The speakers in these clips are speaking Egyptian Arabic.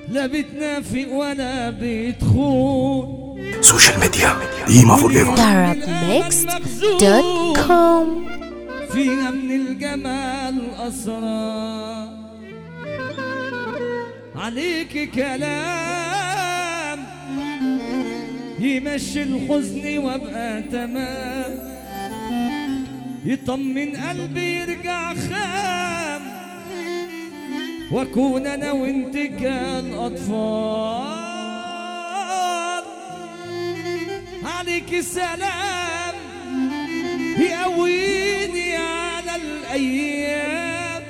لا بتنافق ولا بتخون سوشيال ميديا ديما فور ايفر arabmixed.com فيها من الجمال أسرار عليك كلام يمشي الحزن وابقى تمام يطمن قلبي يرجع خام واكون انا وانت كالاطفال عليك سلام يقويني على الايام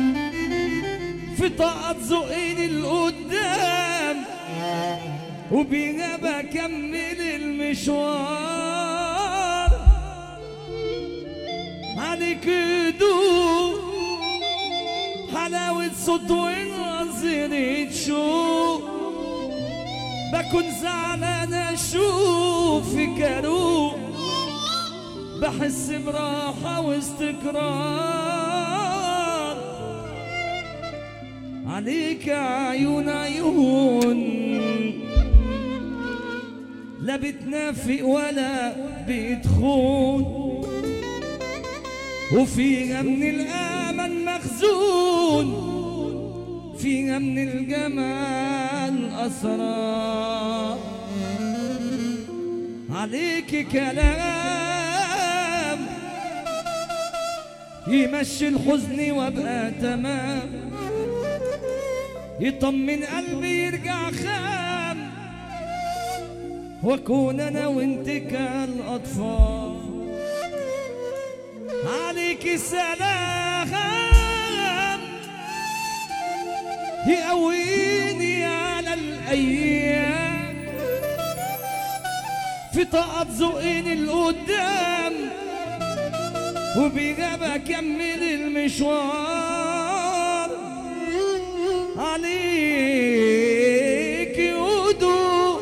في طاقة زقني لقدام وبيها بكمل المشوار عليك هدوء حلاوة صوت ونظرة شوق بكون زعلان اشوفك اروق بحس براحة واستقرار عليك عيون عيون لا بتنافق ولا بتخون وفيها من الامل مخزون فيها من الجمال اسرار عليك كلام يمشي الحزن وابقى تمام يطمن قلبي يرجع خام واكون انا وانت كالاطفال عليك سلام يقويني على الايام في طاقة زقني لقدام وبيها بكمل المشوار عليك هدوء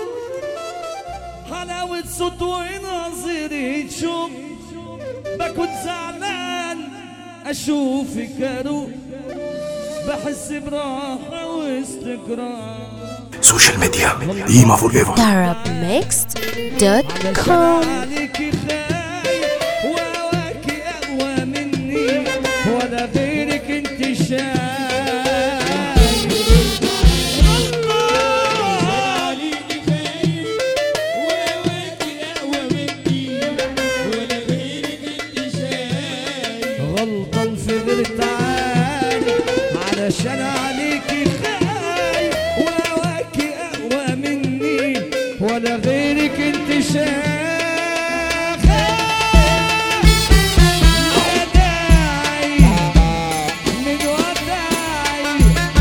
حلاوة صوت ونظرة شوق بكون زعلان اشوفك اروق بحس براحة واستقرار سوشيال ميديا ديما فور ايفر arabmixed.com عليك خايف وهواك اقوى مني ولا غيرك انت شايف الله غلطان في غير تعالي علشان عليكي خايف وهواكي اقوى مني ولا غيرك انت شايف وداعي من وداعي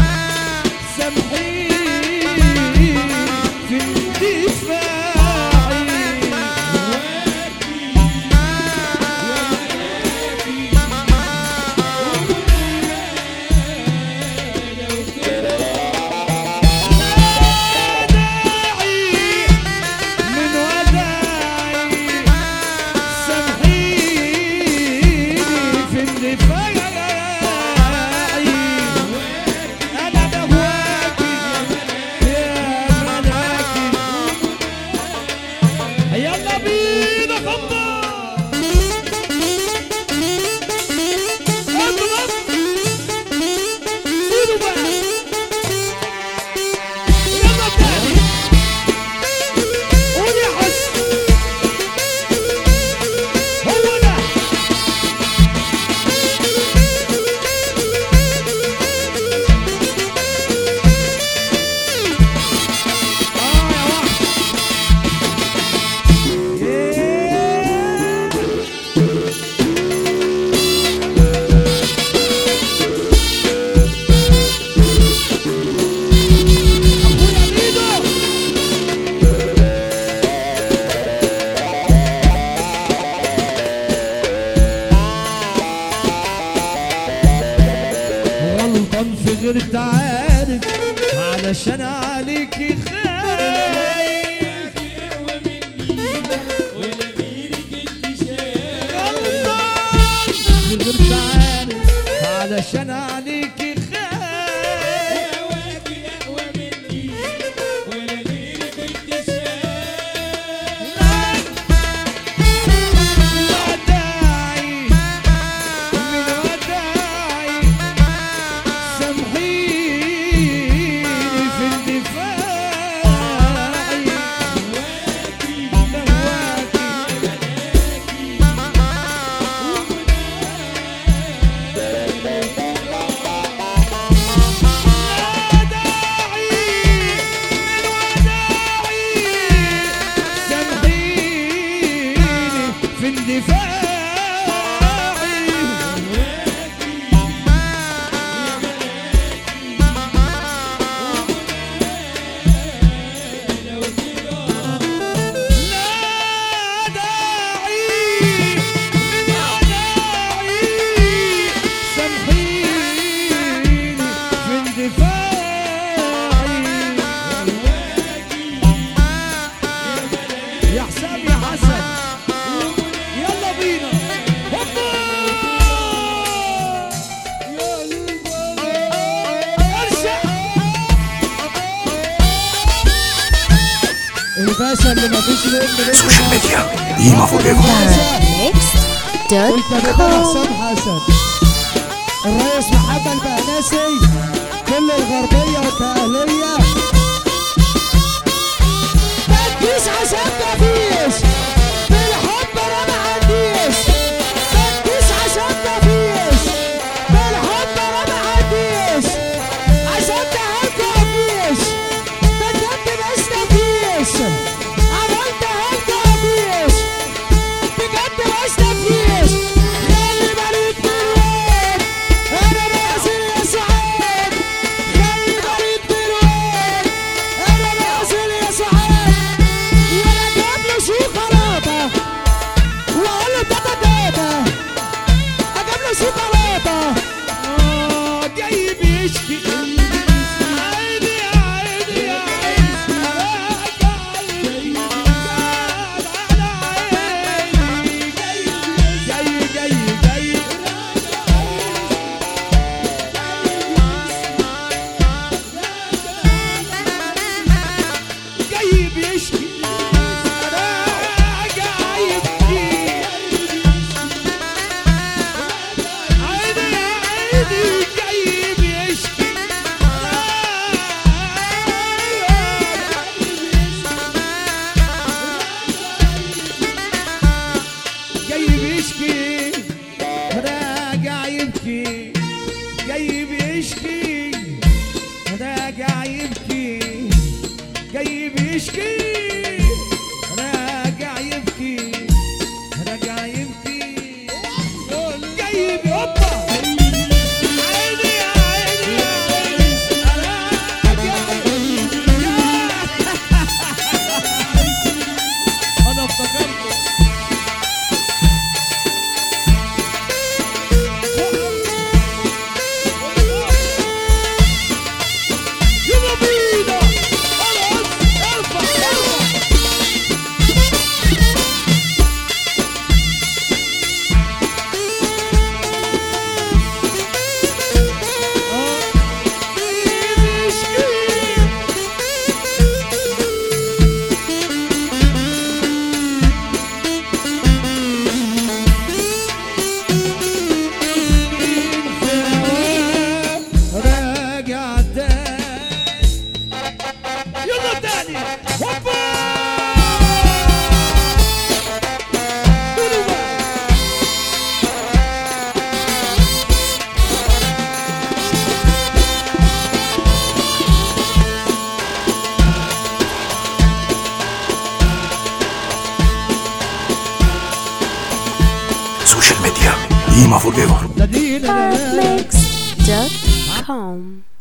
سامحيني في اندفاعي وداعي من وداعي سامحيني في اندفاعي انا بهواكي يا ملاكي يلا بينا خبط اضرب ايده بقى يلا تاني قول يا حسن هو ده اه يا واحد إيه. أخويا ميدو غلطان في غير تعارف علشان عليكي خايف غلطان في غير تعارف علشان عليكي خايف باشا اللي مفيش منه سوشيال ميديا قيمة فور ايفر قلت ده Mixed.com حسام حسن الرئيس محمد بقناسي كل الغربية والتأهلية تديس عشان مفيش بالحب انا ما عنديش تديس عشان مفيش بالحب انا ما عنديش عشان تهلك مفيش بجد بس مفيش عملت هلك مفيش بجد بس مفيش خلي بالك من وين انا نازل يا سعاد خلي بالك من وين انا نازل يا سعاد ولا جاب له شوكولاته واقول له تاتا تاتا اجيب له شوكولاته اه جاي بيشكي عيني يا عيني يا عيني يا قلبي على عيني جاي جاي جاي جاي جاي بيشكي راجع يبكي عيني يا عيني جاي بيشكي جاي بيشكي راجع يبكي جاي بيشكي راجع يبكي جاي بيشكي راجع يبكي راجع يبكي جاي بيوبا عيني يا عيني يا عيني راجع يبكي. انا افتكرته يلا بينا ارقص ارفع ارفع راجع تاني يلا تاني هوبا قولوا بقى. سوشيال ميديا قيمة فور ايفر لا دي لا لا لا. Mixed.com